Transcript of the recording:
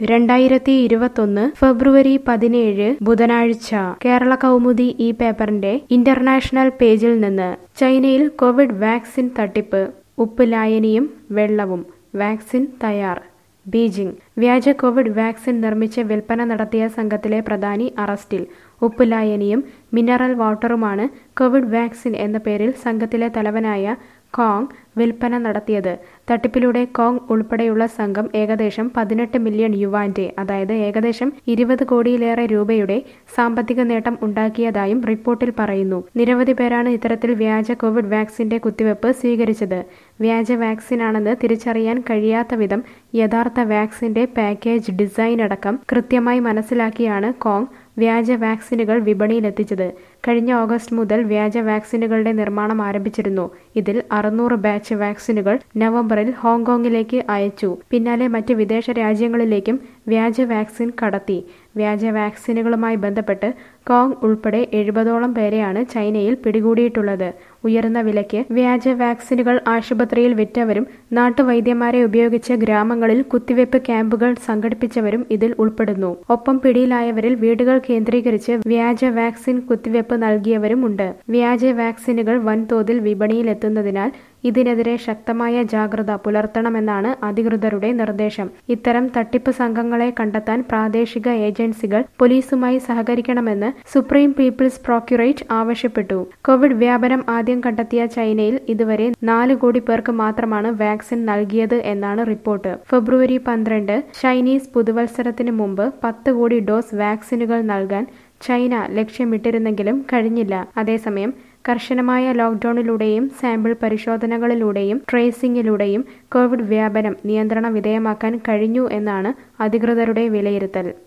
രണ്ടായിരത്തി ഇരുപത്തൊന്ന് ഫെബ്രുവരി പതിനേഴ് ബുധനാഴ്ച കേരള കൗമുദി ഈ പേപ്പറിന്റെ ഇന്റർനാഷണൽ പേജിൽ നിന്ന് ചൈനയിൽ കോവിഡ് വാക്സിൻ തട്ടിപ്പ് ഉപ്പ് ലായനിയും വെള്ളവും വാക്സിൻ തയ്യാർ ബീജിംഗ് വ്യാജ കോവിഡ് വാക്സിൻ നിർമ്മിച്ച് വിൽപ്പന നടത്തിയ സംഘത്തിലെ പ്രധാനി അറസ്റ്റിൽ ഉപ്പ് ലായനിയും മിനറൽ വാട്ടറുമാണ് കോവിഡ് വാക്സിൻ എന്ന പേരിൽ സംഘത്തിലെ തലവനായ കോങ് വിൽപ്പന നടത്തിയത് തട്ടിപ്പിലൂടെ കോങ് ഉൾപ്പെടെയുള്ള സംഘം ഏകദേശം പതിനെട്ട് മില്യൺ യുവാന്റെ അതായത് ഏകദേശം ഇരുപത് കോടിയിലേറെ രൂപയുടെ സാമ്പത്തിക നേട്ടം ഉണ്ടാക്കിയതായും റിപ്പോർട്ടിൽ പറയുന്നു നിരവധി പേരാണ് ഇത്തരത്തിൽ വ്യാജ കോവിഡ് വാക്സിന്റെ കുത്തിവെപ്പ് സ്വീകരിച്ചത് വ്യാജ വാക്സിനാണെന്ന് തിരിച്ചറിയാൻ കഴിയാത്ത വിധം യഥാർത്ഥ വാക്സിന്റെ പാക്കേജ് ഡിസൈൻ അടക്കം കൃത്യമായി മനസ്സിലാക്കിയാണ് കോങ് വ്യാജ വാക്സിനുകൾ വിപണിയിലെത്തിച്ചത് കഴിഞ്ഞ ഓഗസ്റ്റ് മുതൽ വ്യാജ വാക്സിനുകളുടെ നിർമ്മാണം ആരംഭിച്ചിരുന്നു ഇതിൽ അറുന്നൂറ് ബാച്ച് വാക്സിനുകൾ നവംബറിൽ ഹോങ്കോങ്ങിലേക്ക് അയച്ചു പിന്നാലെ മറ്റ് വിദേശ രാജ്യങ്ങളിലേക്കും വ്യാജ വാക്സിൻ കടത്തി വ്യാജ വാക്സിനുകളുമായി ബന്ധപ്പെട്ട് കോങ് ഉൾപ്പെടെ എഴുപതോളം പേരെയാണ് ചൈനയിൽ പിടികൂടിയിട്ടുള്ളത് ഉയർന്ന വിലയ്ക്ക് വ്യാജ വാക്സിനുകൾ ആശുപത്രിയിൽ വിറ്റവരും നാട്ടുവൈദ്യന്മാരെ ഉപയോഗിച്ച് ഗ്രാമങ്ങളിൽ കുത്തിവയ്പ് ക്യാമ്പുകൾ സംഘടിപ്പിച്ചവരും ഇതിൽ ഉൾപ്പെടുന്നു ഒപ്പം പിടിയിലായവരിൽ വീടുകൾ കേന്ദ്രീകരിച്ച് വ്യാജ വാക്സിൻ കുത്തിവയ്പ് നൽകിയവരുമുണ്ട് വ്യാജ വാക്സിനുകൾ വൻതോതിൽ വിപണിയിലെത്തുന്നതിനാൽ ഇതിനെതിരെ ശക്തമായ ജാഗ്രത പുലർത്തണമെന്നാണ് അധികൃതരുടെ നിർദ്ദേശം ഇത്തരം തട്ടിപ്പ് സംഘങ്ങളെ കണ്ടെത്താൻ പ്രാദേശിക ഏജൻസികൾ പോലീസുമായി സഹകരിക്കണമെന്ന് സുപ്രീം പീപ്പിൾസ് പ്രോക്യുറേറ്റ് ആവശ്യപ്പെട്ടു കോവിഡ് വ്യാപനം ആദ്യം കണ്ടെത്തിയ ചൈനയിൽ ഇതുവരെ നാല് കോടി പേർക്ക് മാത്രമാണ് വാക്സിൻ നൽകിയത് എന്നാണ് റിപ്പോർട്ട് ഫെബ്രുവരി പന്ത്രണ്ട് ചൈനീസ് പുതുവത്സരത്തിന് മുമ്പ് പത്ത് കോടി ഡോസ് വാക്സിനുകൾ നൽകാൻ ചൈന ലക്ഷ്യമിട്ടിരുന്നെങ്കിലും കഴിഞ്ഞില്ല അതേസമയം കർശനമായ ലോക്ഡൌണിലൂടെയും സാമ്പിൾ പരിശോധനകളിലൂടെയും ട്രേസിംഗിലൂടെയും കോവിഡ് വ്യാപനം നിയന്ത്രണ വിധേയമാക്കാൻ കഴിഞ്ഞു എന്നാണ് അധികൃതരുടെ വിലയിരുത്തൽ